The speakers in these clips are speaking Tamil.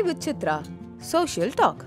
with Chitra. Social Talk.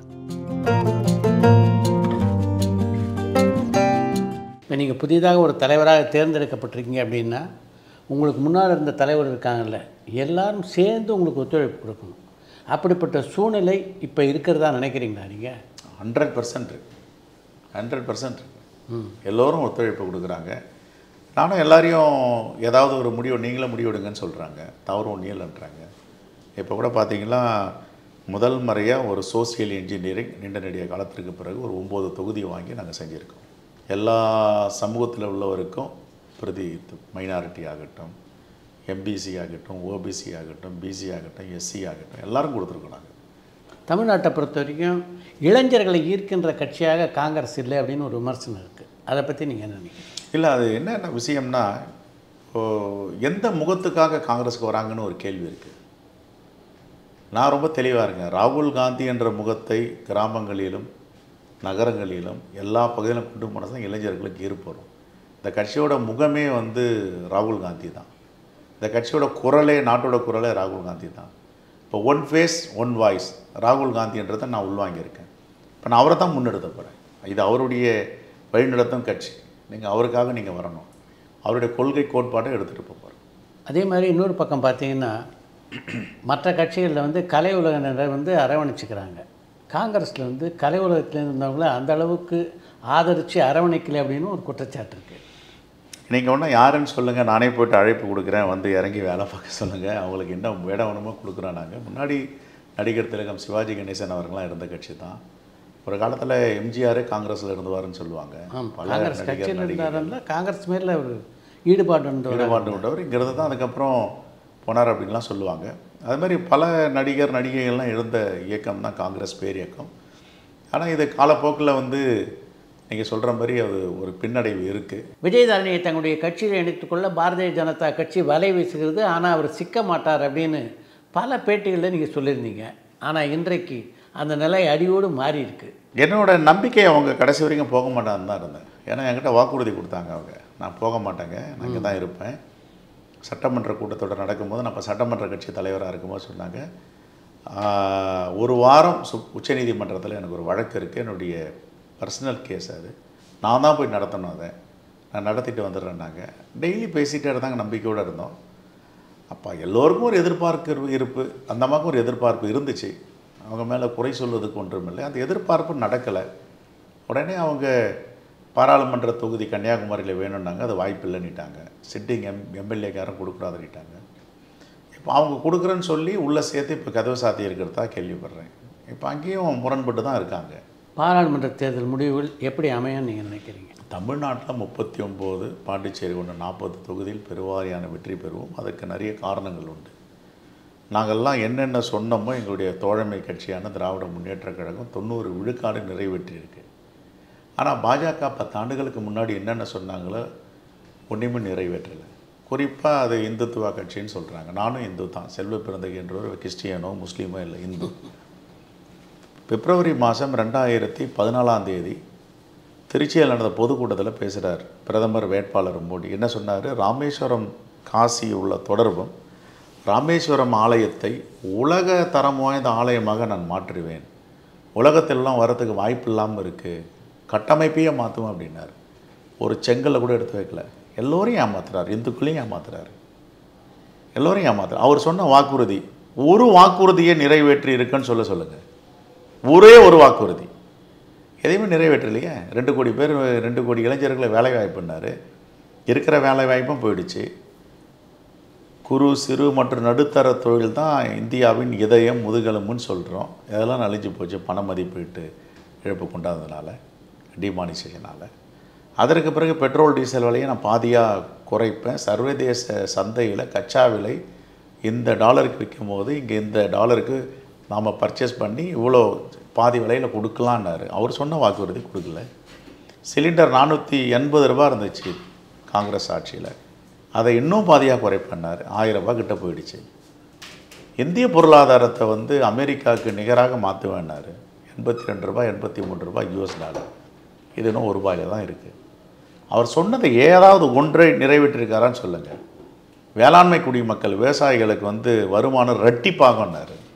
இப்போ நீங்கள் புதிதாக ஒரு தலைவராக தேர்ந்தெடுக்கப்பட்டிருக்கீங்க அப்படின்னா உங்களுக்கு முன்னால் இருந்த தலைவர் இருக்காங்கல்ல எல்லாரும் சேர்ந்து உங்களுக்கு ஒத்துழைப்பு கொடுக்கணும் அப்படிப்பட்ட சூழ்நிலை இப்போ இருக்கிறதா நினைக்கிறீங்களா நீங்கள் ஹண்ட்ரட் பர்சன்ட் ஹண்ட்ரட் பர்சன்ட் எல்லோரும் ஒத்துழைப்பு கொடுக்குறாங்க நானும் எல்லாரையும் ஏதாவது ஒரு முடிவு நீங்களே முடிவெடுங்கன்னு சொல்கிறாங்க தவறு ஒன்றும் இல்லைன்றாங்க இப்போ கூட பார்த்தீங்கன்னா முதல் முறையாக ஒரு சோசியல் இன்ஜினியரிங் நீண்ட நெடிய காலத்திற்கு பிறகு ஒரு ஒம்பது தொகுதி வாங்கி நாங்கள் செஞ்சுருக்கோம் எல்லா சமூகத்தில் உள்ளவருக்கும் பிரதி மைனாரிட்டி ஆகட்டும் எம்பிசி ஆகட்டும் ஓபிசி ஆகட்டும் பிசி ஆகட்டும் எஸ்சி ஆகட்டும் எல்லாரும் கொடுத்துருக்கோம் நாங்கள் தமிழ்நாட்டை பொறுத்த வரைக்கும் இளைஞர்களை ஈர்க்கின்ற கட்சியாக காங்கிரஸ் இல்லை அப்படின்னு ஒரு விமர்சனம் இருக்குது அதை பற்றி நீங்கள் என்ன நினைக்கிறீங்க இல்லை அது என்னென்ன விஷயம்னா இப்போ எந்த முகத்துக்காக காங்கிரஸுக்கு வராங்கன்னு ஒரு கேள்வி இருக்குது நான் ரொம்ப தெளிவாக இருக்கேன் ராகுல் காந்தி என்ற முகத்தை கிராமங்களிலும் நகரங்களிலும் எல்லா பகுதியிலும் கொண்டு போனால் தான் இளைஞர்களுக்கு ஈர்ப்பு வரும் இந்த கட்சியோட முகமே வந்து ராகுல் காந்தி தான் இந்த கட்சியோட குரலே நாட்டோட குரலே ராகுல் காந்தி தான் இப்போ ஒன் ஃபேஸ் ஒன் வாய்ஸ் ராகுல் காந்தின்றதை நான் உள்வாங்கியிருக்கேன் இப்போ நான் அவரை தான் முன்னெடுத்த போகிறேன் இது அவருடைய வழிநடத்தும் கட்சி நீங்கள் அவருக்காக நீங்கள் வரணும் அவருடைய கொள்கை கோட்பாட்டை எடுத்துகிட்டு போகிறார் அதே மாதிரி இன்னொரு பக்கம் பார்த்தீங்கன்னா மற்ற கட்சிகளில் வந்து கலை உலகினரை வந்து அரவணைச்சிக்கிறாங்க காங்கிரஸில் வந்து கலை உலகத்தில் இருந்தவங்கள அந்த அளவுக்கு ஆதரித்து அரவணைக்கலை அப்படின்னு ஒரு குற்றச்சாட்டு இருக்குது நீங்கள் ஒன்றும் யாருன்னு சொல்லுங்கள் நானே போயிட்டு அழைப்பு கொடுக்குறேன் வந்து இறங்கி வேலை பார்க்க சொல்லுங்கள் அவங்களுக்கு என்ன வேடம் வேணுமோ கொடுக்குறோம் நாங்கள் முன்னாடி நடிகர் திலகம் சிவாஜி கணேசன் அவர்கள்லாம் இருந்த கட்சி தான் ஒரு காலத்தில் எம்ஜிஆரே காங்கிரஸில் இருந்துவாருன்னு சொல்லுவாங்க ஆமாம் பல காங்கிரஸ் நடிகர் கட்சியில் நடிகர் இருந்தாருன்னா காங்கிரஸ் மேல ஒரு ஈடுபாடு உண்டு ஈடுபாடு விட்டவர் இங்கிறது தான் அதுக்கப்புறம் போனார் அப்படின்லாம் சொல்லுவாங்க அது மாதிரி பல நடிகர் நடிகைகள்லாம் எழுந்த இயக்கம் தான் காங்கிரஸ் பேர் இயக்கம் ஆனால் இது காலப்போக்கில் வந்து நீங்கள் சொல்கிற மாதிரி அது ஒரு பின்னடைவு இருக்குது விஜயதாரணியை தங்களுடைய கட்சியில் இணைத்துக்கொள்ள பாரதிய ஜனதா கட்சி வலை வீசுகிறது ஆனால் அவர் சிக்க மாட்டார் அப்படின்னு பல பேட்டிகளில் நீங்கள் சொல்லியிருந்தீங்க ஆனால் இன்றைக்கு அந்த நிலை அடியோடு மாறி இருக்கு என்னோட நம்பிக்கை அவங்க கடைசி வரைக்கும் போக மாட்டான்னு தான் இருந்தேன் ஏன்னா என்கிட்ட வாக்குறுதி கொடுத்தாங்க அவங்க நான் போக மாட்டேங்க நான் இங்கே தான் இருப்பேன் சட்டமன்ற கூட்டத்தொடர் நடக்கும்போது நான் இப்போ சட்டமன்ற கட்சி தலைவராக இருக்கும்போது சொன்னாங்க "ஆஹ், ஒரு வாரம் சு உச்சநீதிமன்றத்தில் எனக்கு ஒரு வழக்கு இருக்குது என்னுடைய பர்சனல் கேஸ் அது நான் தான் போய் நடத்தணும் அதை நான் நடத்திட்டு வந்துடுறேன்னாங்க டெய்லி பேசிகிட்டே இருந்தாங்க நம்பிக்கையோடு இருந்தோம் அப்போ எல்லோருக்கும் ஒரு எதிர்பார்ப்பு இருப்பு அந்த அம்மாவுக்கும் ஒரு எதிர்பார்ப்பு இருந்துச்சு அவங்க மேலே குறை சொல்வதுக்கு ஒன்றும் இல்லை அந்த எதிர்பார்ப்பு நடக்கலை உடனே அவங்க பாராளுமன்ற தொகுதி கன்னியாகுமரியில் வேணும்னாங்க அது வாய்ப்பு இல்லைன்னுட்டாங்க சிட்டிங் எம் எம்எல்ஏக்காரன் கொடுக்கூடாதுன்னுட்டாங்க இப்போ அவங்க கொடுக்குறேன்னு சொல்லி உள்ளே சேர்த்து இப்போ கதவு சாத்தி இருக்கிறதா கேள்விப்படுறேன் இப்போ அங்கேயும் முரண்பட்டு தான் இருக்காங்க பாராளுமன்ற தேர்தல் முடிவுகள் எப்படி அமையும்னு நீங்கள் நினைக்கிறீங்க தமிழ்நாட்டில் முப்பத்தி ஒம்பது பாண்டிச்சேரி ஒன்று நாற்பது தொகுதியில் பெருவாரியான வெற்றி பெறுவோம் அதற்கு நிறைய காரணங்கள் உண்டு நாங்கள்லாம் என்னென்ன சொன்னோமோ எங்களுடைய தோழமை கட்சியான திராவிட முன்னேற்றக் கழகம் தொண்ணூறு விழுக்காடு நிறைவேற்றியிருக்கு ஆனால் பாஜக பத்து ஆண்டுகளுக்கு முன்னாடி என்னென்ன சொன்னாங்களோ ஒன்றுமே நிறைவேற்றலை குறிப்பாக அது இந்துத்துவா கட்சின்னு சொல்கிறாங்க நானும் இந்து தான் செல்வ பிறந்தகின்றவர் கிறிஸ்டியனோ முஸ்லீமோ இல்லை இந்து பிப்ரவரி மாதம் ரெண்டாயிரத்தி பதினாலாம் தேதி திருச்சியில் நடந்த பொதுக்கூட்டத்தில் பேசுகிறார் பிரதமர் வேட்பாளர் மோடி என்ன சொன்னார் ராமேஸ்வரம் காசி உள்ள தொடர்பும் ராமேஸ்வரம் ஆலயத்தை உலக தரம் வாய்ந்த ஆலயமாக நான் மாற்றுவேன் உலகத்திலலாம் வரத்துக்கு வாய்ப்பு இல்லாமல் இருக்குது கட்டமைப்பையே மாற்றுவேன் அப்படின்னார் ஒரு செங்கலை கூட எடுத்து வைக்கல எல்லோரையும் ஏமாத்துறாரு இந்துக்களையும் ஏமாத்துறாரு எல்லோரையும் ஏமாத்துறாரு அவர் சொன்ன வாக்குறுதி ஒரு வாக்குறுதியை நிறைவேற்றி இருக்குன்னு சொல்ல சொல்லுங்கள் ஒரே ஒரு வாக்குறுதி எதையுமே நிறைவேற்றலையே ரெண்டு கோடி பேர் ரெண்டு கோடி இளைஞர்களை வேலை வாய்ப்புன்னாரு இருக்கிற வேலை வாய்ப்பும் போயிடுச்சு குறு சிறு மற்றும் நடுத்தர தொழில் தான் இந்தியாவின் இதயம் முதுகெலும்புன்னு சொல்கிறோம் இதெல்லாம் அழிஞ்சு போச்சு பண மதிப்பீட்டு இழப்பு கொண்டாததுனால டிமானிசேஷனால் அதற்கு பிறகு பெட்ரோல் டீசல் விலையை நான் பாதியாக குறைப்பேன் சர்வதேச சந்தையில் கச்சா விலை இந்த டாலருக்கு விற்கும் போது இங்கே இந்த டாலருக்கு நாம் பர்ச்சேஸ் பண்ணி இவ்வளோ பாதி விலையில் கொடுக்கலான்னாரு அவர் சொன்ன வாக்குறுதி கொடுக்கல சிலிண்டர் நானூற்றி எண்பது ரூபாய் இருந்துச்சு காங்கிரஸ் ஆட்சியில் அதை இன்னும் பாதியாக குறைப்பண்ணார் ஆயிரம் ரூபாய் கிட்ட போயிடுச்சு இந்திய பொருளாதாரத்தை வந்து அமெரிக்காவுக்கு நிகராக மாற்றுவேன்னாரு எண்பத்தி ரெண்டு ரூபாய் எண்பத்தி மூணு ரூபாய் யூஎஸ் டாலர் இது இன்னும் ஒரு ரூபாயில் தான் இருக்குது அவர் சொன்னதை ஏதாவது ஒன்றை நிறைவேற்றிருக்காரான்னு சொல்லுங்கள் வேளாண்மை குடிமக்கள் விவசாயிகளுக்கு வந்து வருமானம் ரெட்டிப்பாகன்னாரு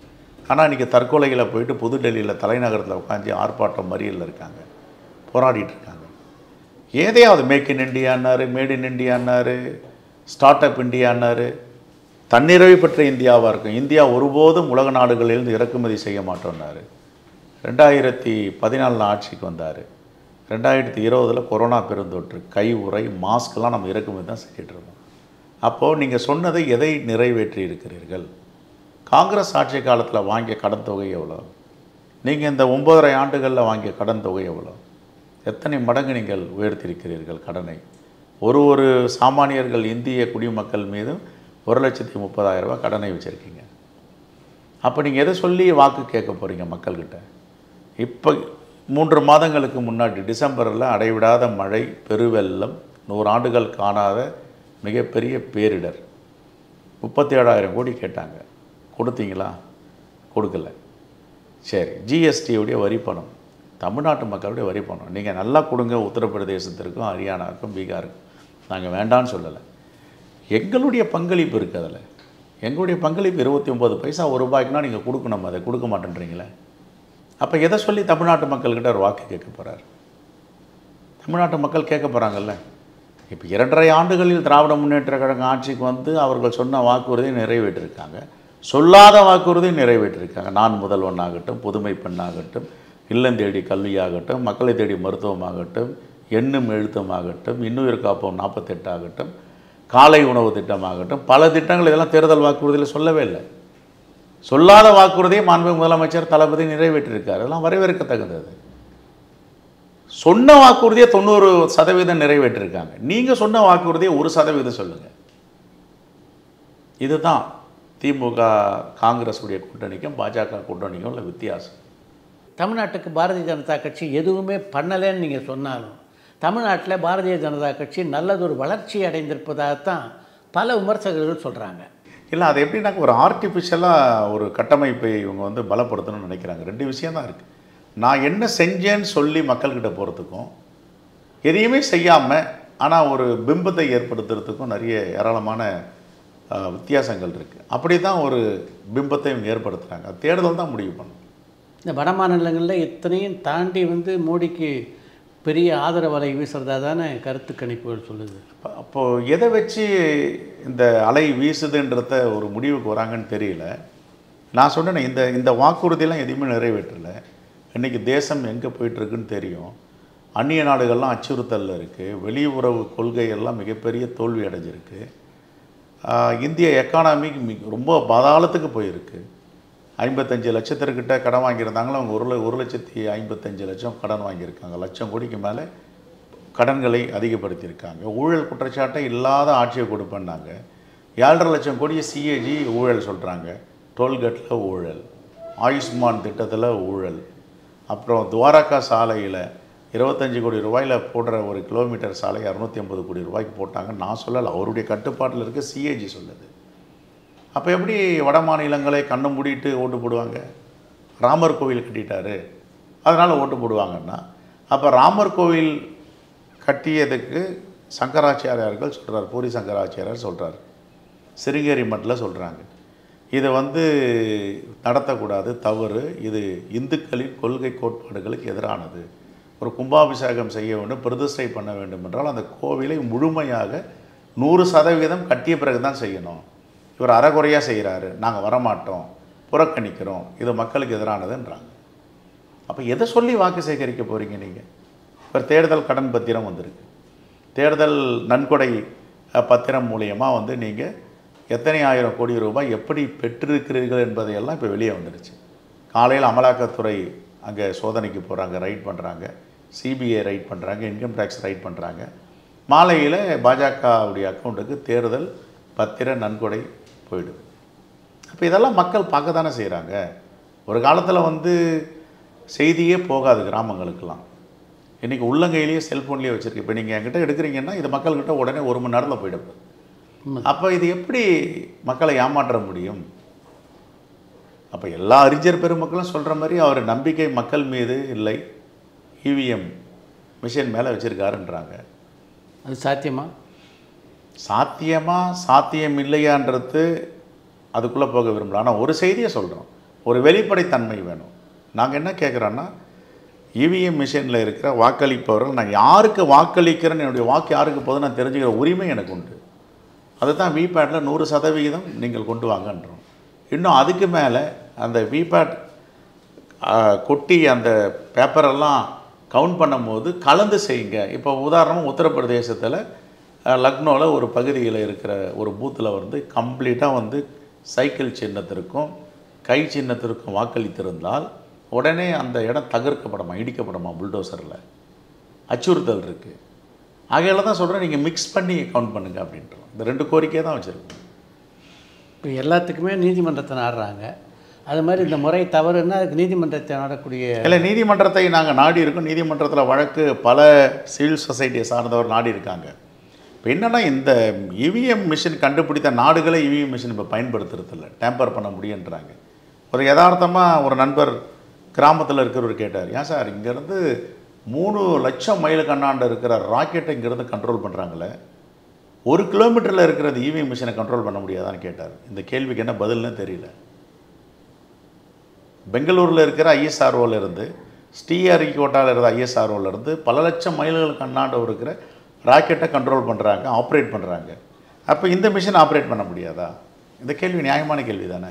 ஆனால் இன்றைக்கி தற்கொலைகளை போயிட்டு புதுடெல்லியில் தலைநகரத்தில் உட்காந்து ஆர்ப்பாட்டம் மறியலில் இருக்காங்க போராடிட்டு இருக்காங்க ஏதையாவது மேக் இன் இந்தியான்னாரு மேட் இன் இந்தியான்னாரு ஸ்டார்ட் அப் இந்தியான்னாரு தன்னிறைவு பெற்ற இந்தியாவாக இருக்கும் இந்தியா ஒருபோதும் உலக நாடுகளிலிருந்து இறக்குமதி செய்ய மாட்டோம்னாரு ரெண்டாயிரத்தி பதினாலில் ஆட்சிக்கு வந்தார் ரெண்டாயிரத்தி இருபதில் கொரோனா பெருந்தொற்று கை உறை மாஸ்க்லாம் நம்ம இறக்குமதி தான் செஞ்சுட்டு இருந்தோம் அப்போது நீங்கள் சொன்னதை எதை நிறைவேற்றி இருக்கிறீர்கள் காங்கிரஸ் ஆட்சி காலத்தில் வாங்கிய கடன் தொகை எவ்வளோ நீங்கள் இந்த ஒன்பதரை ஆண்டுகளில் வாங்கிய கடன் தொகை எவ்வளோ எத்தனை மடங்கு நீங்கள் உயர்த்தியிருக்கிறீர்கள் கடனை ஒரு ஒரு சாமானியர்கள் இந்திய குடிமக்கள் மீதும் ஒரு லட்சத்தி முப்பதாயிரம் ரூபாய் கடனை வச்சுருக்கீங்க அப்போ நீங்கள் எதை சொல்லி வாக்கு கேட்க போகிறீங்க மக்கள்கிட்ட இப்போ மூன்று மாதங்களுக்கு முன்னாடி டிசம்பரில் அடைவிடாத மழை பெருவெள்ளம் நூறு ஆண்டுகள் காணாத மிகப்பெரிய பேரிடர் முப்பத்தி ஏழாயிரம் கோடி கேட்டாங்க கொடுத்தீங்களா கொடுக்கல சரி ஜிஎஸ்டியுடைய வரி பணம் தமிழ்நாட்டு மக்களுடைய வரி பணம் நீங்கள் நல்லா கொடுங்க உத்தரப்பிரதேசத்திற்கும் ஹரியானாவுக்கும் பீகாருக்கும் நாங்கள் வேண்டான்னு சொல்லலை எங்களுடைய பங்களிப்பு இருக்குது அதில் எங்களுடைய பங்களிப்பு இருபத்தி ஒம்பது பைசா ஒரு ரூபாய்க்குனா நீங்கள் கொடுக்கணும் அதை கொடுக்க மாட்டேன்றீங்களே அப்போ எதை சொல்லி தமிழ்நாட்டு மக்கள்கிட்ட ஒரு வாக்கு கேட்க போகிறார் தமிழ்நாட்டு மக்கள் கேட்க போகிறாங்கல்ல இப்போ இரண்டரை ஆண்டுகளில் திராவிட முன்னேற்ற கழகம் ஆட்சிக்கு வந்து அவர்கள் சொன்ன வாக்குறுதியை நிறைவேற்றிருக்காங்க சொல்லாத வாக்குறுதியை நிறைவேற்றிருக்காங்க நான் முதல்வன் ஆகட்டும் புதுமை பெண்ணாகட்டும் இல்லம் தேடி கல்வியாகட்டும் மக்களை தேடி மருத்துவமாகட்டும் எண்ணும் எழுத்துமாகட்டும் இன்னுயிர் காப்போம் நாற்பத்தெட்டாகட்டும் காலை உணவு திட்டமாகட்டும் பல திட்டங்கள் இதெல்லாம் தேர்தல் வாக்குறுதியில் சொல்லவே இல்லை சொல்லாத வாக்குறுதியை மாண்பு முதலமைச்சர் தளபதி நிறைவேற்றியிருக்கார் அதெல்லாம் வரவேற்கத்தகுந்தது சொன்ன வாக்குறுதியை தொண்ணூறு சதவீதம் நிறைவேற்றிருக்காங்க நீங்கள் சொன்ன வாக்குறுதியை ஒரு சதவீதம் சொல்லுங்கள் இதுதான் திமுக காங்கிரஸ் உடைய கூட்டணிக்கும் பாஜக கூட்டணிக்கும் உள்ள வித்தியாசம் தமிழ்நாட்டுக்கு பாரதிய ஜனதா கட்சி எதுவுமே பண்ணலைன்னு நீங்கள் சொன்னாலும் தமிழ்நாட்டில் பாரதிய ஜனதா கட்சி நல்லதொரு வளர்ச்சி அடைந்திருப்பதாகத்தான் பல விமர்சகர்கள் சொல்கிறாங்க இல்லை அது எப்படின்னாக்க ஒரு ஆர்டிஃபிஷியலாக ஒரு கட்டமைப்பை இவங்க வந்து பலப்படுத்தணும்னு நினைக்கிறாங்க ரெண்டு விஷயம் தான் இருக்குது நான் என்ன செஞ்சேன்னு சொல்லி மக்கள்கிட்ட போகிறதுக்கும் எதையுமே செய்யாமல் ஆனால் ஒரு பிம்பத்தை ஏற்படுத்துறதுக்கும் நிறைய ஏராளமான அஹ், வித்தியாசங்கள் இருக்குது அப்படி தான் ஒரு பிம்பத்தை இவங்க ஏற்படுத்துகிறாங்க அது தேர்தல் தான் முடிவு பண்ணும் இந்த வட மாநிலங்களில் இத்தனையும் தாண்டி வந்து மோடிக்கு பெரிய ஆதரவு அலை வீசுறதா தானே கருத்து கணிப்புகள் சொல்லுது அப்ப- அப்போது எதை வச்சு இந்த அலை வீசுதுன்றத ஒரு முடிவுக்கு வராங்கன்னு தெரியல நான் சொன்னேனே இந்த இந்த வாக்குறுதியெல்லாம் எதையுமே நிறைவேற்றலை இன்றைக்கி தேசம் எங்கே போயிட்டுருக்குன்னு தெரியும் அந்நிய நாடுகள்லாம் அச்சுறுத்தலில் இருக்குது வெளியுறவு கொள்கையெல்லாம் மிகப்பெரிய தோல்வி அடைஞ்சிருக்கு ஆஹ் இந்திய எக்கானமி மி- ரொம்ப பாதாளத்துக்கு போயிருக்கு ஐம்பத்தஞ்சு லட்சத்திற்கிட்ட கடன் வாங்கியிருந்தாங்களோ அவங்க ஒரு ல- ஒரு லட்சத்தி ஐம்பத்தஞ்சு லட்சம் கடன் வாங்கியிருக்காங்க லட்சம் கோடிக்கு மேலே கடன்களை அதிகப்படுத்தியிருக்காங்க ஊழல் குற்றச்சாட்டை இல்லாத ஆட்சியை கொடுப்பேன்னாங்க ஏழரை லட்சம் கோடியை சிஏஜி ஊழல் சொல்கிறாங்க டோல்கேட்டில் ஊழல் ஆயுஷ்மான் திட்டத்தில் ஊழல் அப்புறம் துவாரகா சாலையில் இருபத்தஞ்சு கோடி ரூபாயில் போடுற ஒரு கிலோமீட்டர் சாலை இரநூத்தி ஐம்பது கோடி ரூபாய்க்கு போட்டாங்க நான் சொல்லலை அவருடைய கட்டுப்பாட்டில் இருக்க சிஏஜி சொல்லுது அப்போ எப்படி வட மாநிலங்களை கண்ணை மூடிட்டு ஓட்டு போடுவாங்க ராமர் கோவில் கட்டிட்டாரு அதனால் ஓட்டு போடுவாங்கன்னா அப்போ ராமர் கோவில் கட்டியதுக்கு சங்கராச்சாரியார்கள் சொல்கிறார் பூரி சங்கராச்சாரியார் சொல்கிறார் சிருங்கேரி மட்டில் சொல்கிறாங்க இதை வந்து நடத்தக்கூடாது தவறு இது இந்துக்களின் கொள்கை கோட்பாடுகளுக்கு எதிரானது ஒரு கும்பாபிஷேகம் செய்ய வேண்டும் பிரதிஷ்டை பண்ண வேண்டும் என்றால் அந்த கோவிலை முழுமையாக நூறு சதவீதம் கட்டிய பிறகு தான் செய்யணும் இவர் அறகுறையாக செய்கிறாரு நாங்கள் வரமாட்டோம் புறக்கணிக்கிறோம் இது மக்களுக்கு எதிரானதுன்றாங்க அப்போ எதை சொல்லி வாக்கு சேகரிக்க போகிறீங்க நீங்கள் இப்போ தேர்தல் கடன் பத்திரம் வந்திருக்கு தேர்தல் நன்கொடை அஹ், பத்திரம் மூலியமாக வந்து நீங்கள் எத்தனை ஆயிரம் கோடி ரூபாய் எப்படி பெற்றிருக்கிறீர்கள் என்பதையெல்லாம் இப்போ வெளியே வந்துடுச்சு காலையில் அமலாக்கத்துறை அங்கே சோதனைக்கு போகிறாங்க ரைட் பண்ணுறாங்க சிபிஐ ரைட் பண்ணுறாங்க இன்கம் டேக்ஸ் ரைட் பண்ணுறாங்க மாலையில் பாஜகவுடைய அக்கௌண்ட்டுக்கு தேர்தல் பத்திர நன்கொடை போயிடுது அப்போ இதெல்லாம் மக்கள் பார்க்க தானே செய்கிறாங்க ஒரு காலத்தில் வந்து செய்தியே போகாது கிராமங்களுக்கெல்லாம் இன்றைக்கி உள்ளங்கையிலேயே செல்ஃபோன்லேயே வச்சுருக்கு இப்போ நீங்கள் என்கிட்ட எடுக்கிறீங்கன்னா இது மக்கள்கிட்ட உடனே ஒரு மணி நேரத்தில் போயிடுது அப்போ இது எப்படி மக்களை ஏமாற்ற முடியும் அப்போ எல்லா அறிஞர் பெருமக்களும் சொல்கிற மாதிரி அவர் நம்பிக்கை மக்கள் மீது இல்லை இவிஎம் மிஷின் மேலே வச்சுருக்காருன்றாங்க அது சாத்தியமா சாத்தியமா சாத்தியம் இல்லையான்றது அதுக்குள்ளே போக விரும்பல ஆனால் ஒரு செய்தியை சொல்கிறோம் ஒரு வெளிப்படைத்தன்மை வேணும் நாங்கள் என்ன கேட்குறோன்னா இவிஎம் மிஷினில் இருக்கிற வாக்களிப்பவர்கள் நான் யாருக்கு வாக்களிக்கிறேன்னு என்னுடைய வாக்கு யாருக்கு போதும் நான் தெரிஞ்சுக்கிற உரிமை எனக்கு உண்டு அதுதான் விபேட்டில் நூறு சதவிகிதம் நீங்கள் கொண்டு வாங்கன்றோம் இன்னும் அதுக்கு மேலே அந்த விபேட் கொட்டி அந்த பேப்பரெல்லாம் கவுண்ட் பண்ணும்போது கலந்து செய்யுங்க இப்போ உதாரணமாக உத்தரப்பிரதேசத்தில் லக்னோவில் ஒரு பகுதியில் இருக்கிற ஒரு பூத்தில் வந்து கம்ப்ளீட்டாக வந்து சைக்கிள் சின்னத்திற்கும் கை சின்னத்திற்கும் வாக்களித்திருந்தால் உடனே அந்த இடம் தகர்க்கப்படுமா இடிக்கப்படுமா புல்டோசரில் அச்சுறுத்தல் இருக்குது ஆகையால தான் சொல்கிறேன் நீங்கள் மிக்ஸ் பண்ணி கவுண்ட் பண்ணுங்க அப்படின்றோம் இந்த ரெண்டு கோரிக்கையை தான் வச்சுருக்கோம் இப்போ எல்லாத்துக்குமே நீதிமன்றத்தை நாடுறாங்க அது மாதிரி இந்த முறை தவறுன்னா அதுக்கு நீதிமன்றத்தை நாடக்கூடிய இல்லை நீதிமன்றத்தை நாங்கள் நாடி இருக்கோம் நீதிமன்றத்தில் வழக்கு பல சிவில் சொசைட்டியை சார்ந்தவர் நாடி இருக்காங்க இப்போ என்னென்னா இந்த இவிஎம் மிஷின் கண்டுபிடித்த நாடுகளே இவிஎம் மிஷின் இப்போ பயன்படுத்துறதில்ல டேம்பர் பண்ண முடியுன்றாங்க ஒரு யதார்த்தமாக ஒரு நண்பர் கிராமத்தில் இருக்கிறவர் கேட்டார் ஏன் சார் இங்கேருந்து மூணு லட்சம் மைல் கண்ணாண்ட இருக்கிற ராக்கெட்டை இங்கேருந்து கண்ட்ரோல் பண்ணுறாங்களே ஒரு கிலோமீட்டரில் இருக்கிற இவிஎம் மிஷினை கண்ட்ரோல் பண்ண முடியாதான்னு கேட்டார் இந்த கேள்விக்கு என்ன பதில்னு தெரியல பெங்களூரில் இருக்கிற ஐஎஸ்ஆர்ஓவில் இருந்து ஸ்ரீஹரிகோட்டாவில் இருந்த ஐஎஸ்ஆர்ஓவில் இருந்து பல லட்சம் மைல்களுக்கு அண்ணாண்டு இருக்கிற ராக்கெட்டை கண்ட்ரோல் பண்ணுறாங்க ஆப்ரேட் பண்ணுறாங்க அப்போ இந்த மிஷின் ஆப்ரேட் பண்ண முடியாதா இந்த கேள்வி நியாயமான கேள்வி தானே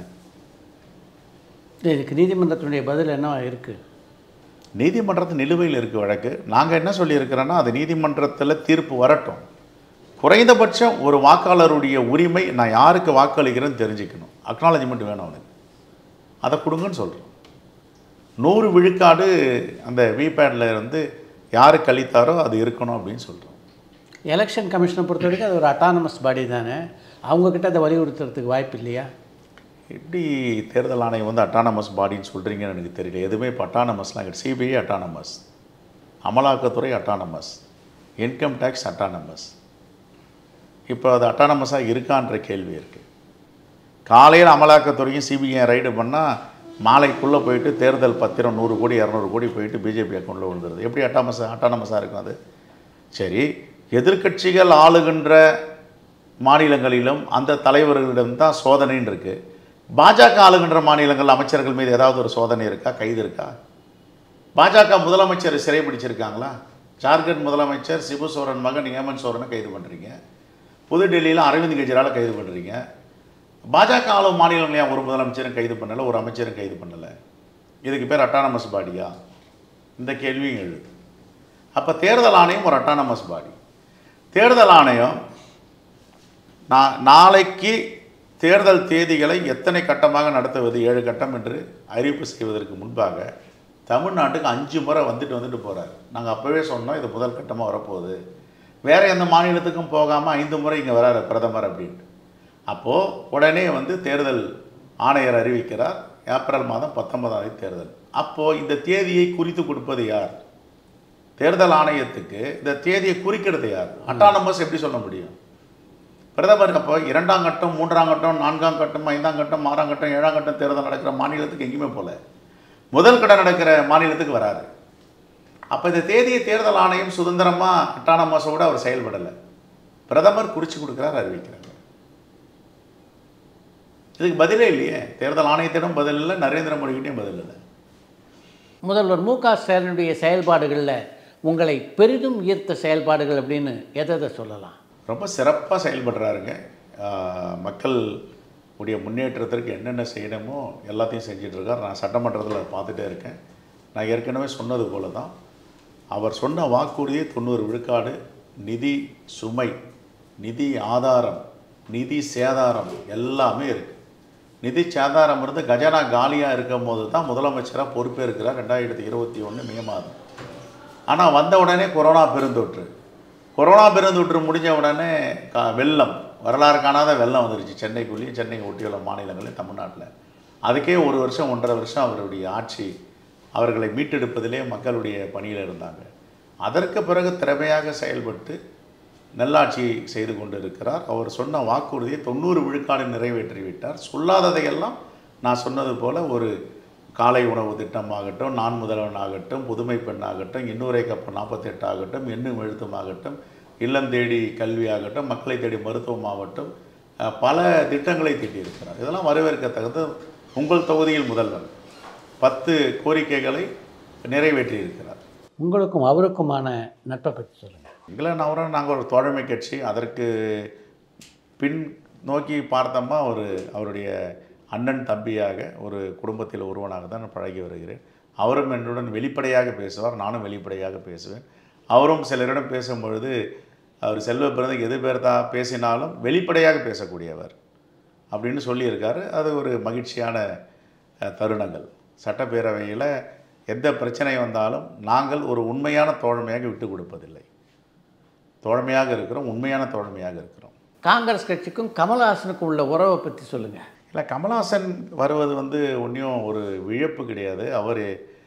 இதுக்கு நீதிமன்றத்தினுடைய பதில் என்னவா இருக்குது நீதிமன்றத்து நிலுவையில் இருக்க வழக்கு நாங்கள் என்ன சொல்லியிருக்கிறோன்னா அது நீதிமன்றத்தில் தீர்ப்பு வரட்டும் குறைந்தபட்சம் ஒரு வாக்காளருடைய உரிமை நான் யாருக்கு வாக்களிக்கிறேன்னு தெரிஞ்சுக்கணும் அக்னாலஜ்மெண்ட் வேணும் அவனுக்கு அதை கொடுங்கன்னு சொல்கிறோம் நூறு விழுக்காடு அந்த விபேடில் இருந்து யார் கழித்தாரோ அது இருக்கணும் அப்படின்னு சொல்கிறோம் எலெக்ஷன் கமிஷனை பொறுத்த வரைக்கும் அது ஒரு அட்டானமஸ் பாடி தானே அவங்கக்கிட்ட அதை வலியுறுத்துறதுக்கு வாய்ப்பு இல்லையா எப்படி தேர்தல் ஆணையம் வந்து அட்டானமஸ் பாடின்னு சொல்கிறீங்கன்னு எனக்கு தெரியல எதுவுமே இப்போ அட்டானமஸ்லாம் கிடையாது சிபிஐ அட்டானமஸ் அமலாக்கத்துறை அட்டானமஸ் இன்கம் டேக்ஸ் அட்டானமஸ் இப்போ அது அட்டானமஸாக இருக்கான்ற கேள்வி இருக்குது காலையில் அமலாக்கத்துறையும் சிபிஐ ரைடு பண்ணால் மாலைக்குள்ளே போயிட்டு தேர்தல் பத்திரம் நூறு கோடி இரநூறு கோடி போயிட்டு பிஜேபி அக்கௌண்ட்டில் விழுந்துருது எப்படி அட்டாமஸ் அட்டானமஸாக இருக்கும் அது சரி எதிர்க்கட்சிகள் ஆளுகின்ற மாநிலங்களிலும் அந்த தலைவர்களிடம் தான் சோதனைன்னு இருக்குது பாஜக ஆளுகின்ற மாநிலங்கள் அமைச்சர்கள் மீது ஏதாவது ஒரு சோதனை இருக்கா கைது இருக்கா பாஜக முதலமைச்சர் சிறை பிடிச்சிருக்காங்களா ஜார்க்கண்ட் முதலமைச்சர் சிபு சோரன் மகன் ஹேமந்த் சோரனை கைது பண்ணுறீங்க புதுடெல்லியில் அரவிந்த் கெஜ்ரிவாலை கைது பண்ணுறீங்க பாஜக ஆளும் மாநிலங்கள் ஏன் ஒரு முதலமைச்சரும் கைது பண்ணலை ஒரு அமைச்சரும் கைது பண்ணலை இதுக்கு பேர் அட்டானமஸ் பாடியா இந்த கேள்வியும் எழுது அப்போ தேர்தல் ஆணையம் ஒரு அட்டானமஸ் பாடி தேர்தல் ஆணையம் நான் நாளைக்கு தேர்தல் தேதிகளை எத்தனை கட்டமாக நடத்துவது ஏழு கட்டம் என்று அறிவிப்பு செய்வதற்கு முன்பாக தமிழ்நாட்டுக்கு அஞ்சு முறை வந்துட்டு வந்துட்டு போகிறார் நாங்கள் அப்போவே சொன்னோம் இது முதல் கட்டமாக வரப்போகுது வேறு எந்த மாநிலத்துக்கும் போகாமல் ஐந்து முறை இங்கே வராரு பிரதமர் அப்படின்ட்டு அப்போது உடனே வந்து தேர்தல் ஆணையர் அறிவிக்கிறார் ஏப்ரல் மாதம் பத்தொன்பதாம் தேதி தேர்தல் அப்போது இந்த தேதியை குறித்து கொடுப்பது யார் தேர்தல் ஆணையத்துக்கு இந்த தேதியை குறிக்கிறது யார் அட்டானமஸ் எப்படி சொல்ல முடியும் பிரதமர் அப்போ இரண்டாம் கட்டம் மூன்றாம் கட்டம் நான்காம் கட்டம் ஐந்தாம் கட்டம் ஆறாம் கட்டம் ஏழாம் கட்டம் தேர்தல் நடக்கிற மாநிலத்துக்கு எங்கேயுமே போல முதல் கட்டம் நடக்கிற மாநிலத்துக்கு வராரு அப்போ இந்த தேதியை தேர்தல் ஆணையம் சுதந்திரமாக அட்டானமஸோடு அவர் செயல்படலை பிரதமர் குறித்து கொடுக்குறார் அறிவிக்கிறார் இதுக்கு பதிலே இல்லையே தேர்தல் ஆணையத்திடம் பதில் இல்லை நரேந்திர மோடிக்கிட்டையும் பதில் இல்லை முதல்வர் மு க ஸ்டாலினுடைய செயல்பாடுகளில் உங்களை பெரிதும் ஈர்த்த செயல்பாடுகள் அப்படின்னு எதை எதை சொல்லலாம் ரொம்ப சிறப்பாக செயல்படுறாருங்க ஆஹ் மக்கள் உடைய முன்னேற்றத்திற்கு என்னென்ன செய்யணுமோ எல்லாத்தையும் செஞ்சுட்டு இருக்கார் நான் சட்டமன்றத்தில் அதை பார்த்துட்டே இருக்கேன் நான் ஏற்கனவே சொன்னது போல தான் அவர் சொன்ன வாக்குறுதியே தொண்ணூறு விழுக்காடு நிதி சுமை நிதி ஆதாரம் நிதி சேதாரம் எல்லாமே இருக்குது நிதி சேதாரம் இருந்து கஜானா காலியாக இருக்கும் போது தான் முதலமைச்சராக பொறுப்பேற்கிறார் ரெண்டாயிரத்தி இருபத்தி ஒன்று மே மாதம் ஆனால் வந்த உடனே கொரோனா பெருந்தொற்று கொரோனா பெருந்தொற்று முடிஞ்ச உடனே கா வெள்ளம் வரலாறு காணாத வெள்ளம் வந்துருச்சு சென்னைக்குள்ளேயும் சென்னை ஒட்டியுள்ள மாநிலங்களையும் தமிழ்நாட்டில் அதுக்கே ஒரு வருஷம் ஒன்றரை வருஷம் அவருடைய ஆட்சி அவர்களை மீட்டெடுப்பதிலே மக்களுடைய பணியில் இருந்தாங்க அதற்கு பிறகு திறமையாக செயல்பட்டு நல்லாட்சி செய்து கொண்டு இருக்கிறார் அவர் சொன்ன வாக்குறுதியை தொண்ணூறு விழுக்காடு நிறைவேற்றிவிட்டார் சொல்லாததையெல்லாம் நான் சொன்னது போல ஒரு காலை உணவு திட்டமாகட்டும் நான் முதல்வன் ஆகட்டும் புதுமை பெண் ஆகட்டும் இன்னுரை கப்பல் நாற்பத்தெட்டு ஆகட்டும் எண்ணும் எழுத்துமாகட்டும் இல்லம் தேடி கல்வி ஆகட்டும் மக்களை தேடி மருத்துவம் ஆகட்டும் அஹ், பல திட்டங்களை தீட்டியிருக்கிறார் இதெல்லாம் வரவேற்கத்தக்கது உங்கள் தொகுதியில் முதல்வர் பத்து கோரிக்கைகளை நிறைவேற்றி இருக்கிறார் உங்களுக்கும் அவருக்குமான நட்பை பற்றி சொல்லுங்கள் எங்களை நவரம் நாங்கள் ஒரு தோழமை கட்சி அதற்கு பின் நோக்கி பார்த்தோமா ஒரு அவருடைய அண்ணன் தம்பியாக ஒரு குடும்பத்தில் ஒருவனாக தான் நான் பழகி வருகிறேன் அவரும் என்னுடன் வெளிப்படையாக பேசுவார் நானும் வெளிப்படையாக பேசுவேன் அவரும் சிலரிடம் பேசும்பொழுது அவர் செல்வ பிறந்தக்கு எது பேர் தான் பேசினாலும் வெளிப்படையாக பேசக்கூடியவர் அப்படின்னு சொல்லியிருக்காரு அது ஒரு மகிழ்ச்சியான அஹ், தருணங்கள் சட்டப்பேரவையில் எந்த பிரச்சனை வந்தாலும் நாங்கள் ஒரு உண்மையான தோழமையாக விட்டு கொடுப்பதில்லை தோழமையாக இருக்கிறோம் உண்மையான தோழமையாக இருக்கிறோம் காங்கிரஸ் கட்சிக்கும் கமல்ஹாசனுக்கும் உள்ள உறவை பற்றி சொல்லுங்கள் இல்லை கமல்ஹாசன் வருவது வந்து ஒன்றும் ஒரு விழப்பு கிடையாது அவர்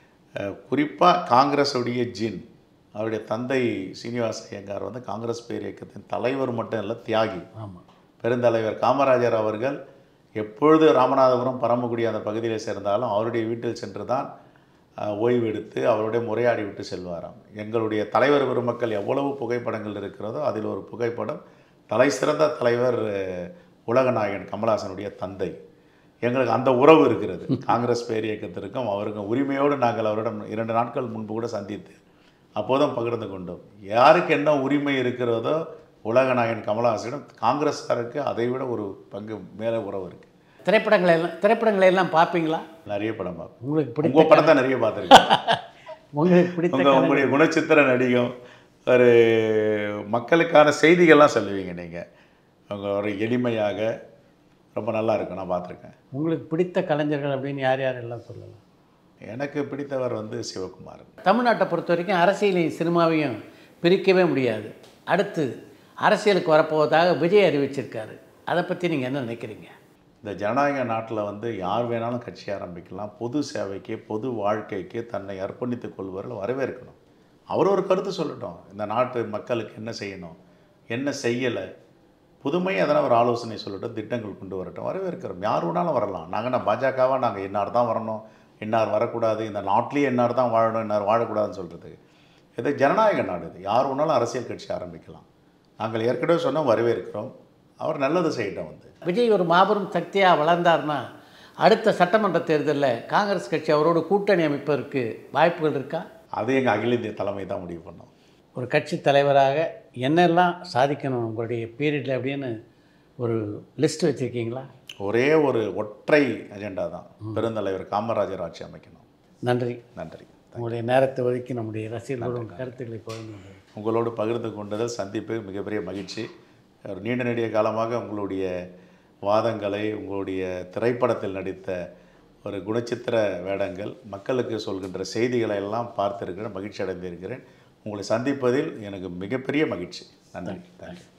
குறிப்பாக காங்கிரஸுடைய ஜின் அவருடைய தந்தை சீனிவாச ஐயங்கார் வந்து காங்கிரஸ் பேர் இயக்கத்தின் தலைவர் மட்டும் இல்லை தியாகி ஆமாம் பெருந்தலைவர் காமராஜர் அவர்கள் எப்பொழுது ராமநாதபுரம் பரமக்குடி அந்த பகுதியில் சேர்ந்தாலும் அவருடைய வீட்டில் சென்று தான் அஹ், ஓய்வு எடுத்து அவருடைய முறையாடி விட்டு செல்வாராம் எங்களுடைய தலைவர் பெருமக்கள் எவ்வளவு புகைப்படங்கள் இருக்கிறதோ அதில் ஒரு புகைப்படம் தலை சிறந்த தலைவர் அஹ், உலகநாயகன் கமலஹாசனுடைய தந்தை எங்களுக்கு அந்த உறவு இருக்கிறது காங்கிரஸ் பேர் இயக்கத்திற்கும் அவருக்கும் உரிமையோடு நாங்கள் அவரிடம் இரண்டு நாட்கள் முன்பு கூட சந்தித்து அப்போதும் பகிர்ந்து கொண்டோம் யாருக்கு என்ன உரிமை இருக்கிறதோ உலகநாயகன் கமலஹாசனிடம் காங்கிரஸாருக்கு அதை விட ஒரு பங்கு மேலே உறவு இருக்குது திரைப்படங்களை எல்லாம் திரைப்படங்களை எல்லாம் பார்ப்பீங்களா நிறைய படம் பார்ப்போம் உங்களுக்கு பிடித்த உங்கள் படம் தான் நிறைய பார்த்துருக்கேன் உங்களுக்கு பிடித்த உங்கள் உங்களுடைய குணச்சித்திர நடிகம் ஒரு மக்களுக்கான செய்திகள்லாம் சொல்லுவீங்க நீங்கள் அவங்க ஒரு எளிமையாக ரொம்ப நல்லா இருக்கும் நான் பார்த்துருக்கேன் உங்களுக்கு பிடித்த கலைஞர்கள் அப்படின்னு யார் யார் எல்லாம் சொல்லலாம் எனக்கு பிடித்தவர் வந்து சிவகுமார் தமிழ்நாட்டை பொறுத்த வரைக்கும் அரசியலையும் சினிமாவையும் பிரிக்கவே முடியாது அடுத்து அரசியலுக்கு வரப்போவதாக விஜய் அறிவிச்சிருக்காரு அதை பற்றி நீங்கள் என்ன நினைக்கிறீங்க இந்த ஜனநாயக நாட்டில் வந்து யார் வேணாலும் கட்சி ஆரம்பிக்கலாம் பொது சேவைக்கு பொது வாழ்க்கைக்கு தன்னை அர்ப்பணித்துக் கொள்வர்கள் வரவேற்கணும் அவர் ஒரு கருத்து சொல்லட்டும் இந்த நாட்டு மக்களுக்கு என்ன செய்யணும் என்ன செய்யலை புதுமை அதனால் ஒரு ஆலோசனை சொல்லட்டும் திட்டங்கள் கொண்டு வரட்டும் வரவேற்கிறோம் யார் வேணாலும் வரலாம் நாங்கள் என்ன பாஜகவாக நாங்கள் இன்னார் தான் வரணும் இன்னார் வரக்கூடாது இந்த நாட்டிலேயே இன்னார் தான் வாழணும் இன்னார் வாழக்கூடாதுன்னு சொல்கிறதுக்கு இது ஜனநாயக நாடு இது யார் வேணாலும் அரசியல் கட்சி ஆரம்பிக்கலாம் நாங்கள் ஏற்கனவே சொன்னோம் வரவேற்கிறோம் அவர் நல்லது செய்யட்டும் வந்து விஜய் ஒரு மாபெரும் சக்தியாக வளர்ந்தார்னா அடுத்த சட்டமன்ற தேர்தலில் காங்கிரஸ் கட்சி அவரோடு கூட்டணி அமைப்பதற்கு வாய்ப்புகள் இருக்கா அது எங்கள் அகில இந்திய தலைமை தான் முடிவு பண்ணோம் ஒரு கட்சி தலைவராக என்னெல்லாம் சாதிக்கணும் உங்களுடைய பீரியடில் அப்படின்னு ஒரு லிஸ்ட் வச்சுருக்கீங்களா ஒரே ஒரு ஒற்றை அஜெண்டா தான் பெருந்தலைவர் காமராஜர் ஆட்சி அமைக்கணும் நன்றி நன்றி உங்களுடைய நேரத்தை ஒதுக்கி நம்முடைய ரசிகர்களும் கருத்துக்களை பகிர்ந்து கொண்டது உங்களோடு பகிர்ந்து கொண்டதில் சந்திப்பு மிகப்பெரிய மகிழ்ச்சி ஒரு நீண்ட நெடிய காலமாக உங்களுடைய வாதங்களை உங்களுடைய திரைப்படத்தில் நடித்த ஒரு குணச்சித்திர வேடங்கள் மக்களுக்கு சொல்கின்ற செய்திகளை எல்லாம் பார்த்திருக்கிறேன் மகிழ்ச்சி அடைந்திருக்கிறேன் உங்களை சந்திப்பதில் எனக்கு மிகப்பெரிய மகிழ்ச்சி நன்றி தேங்க்யூ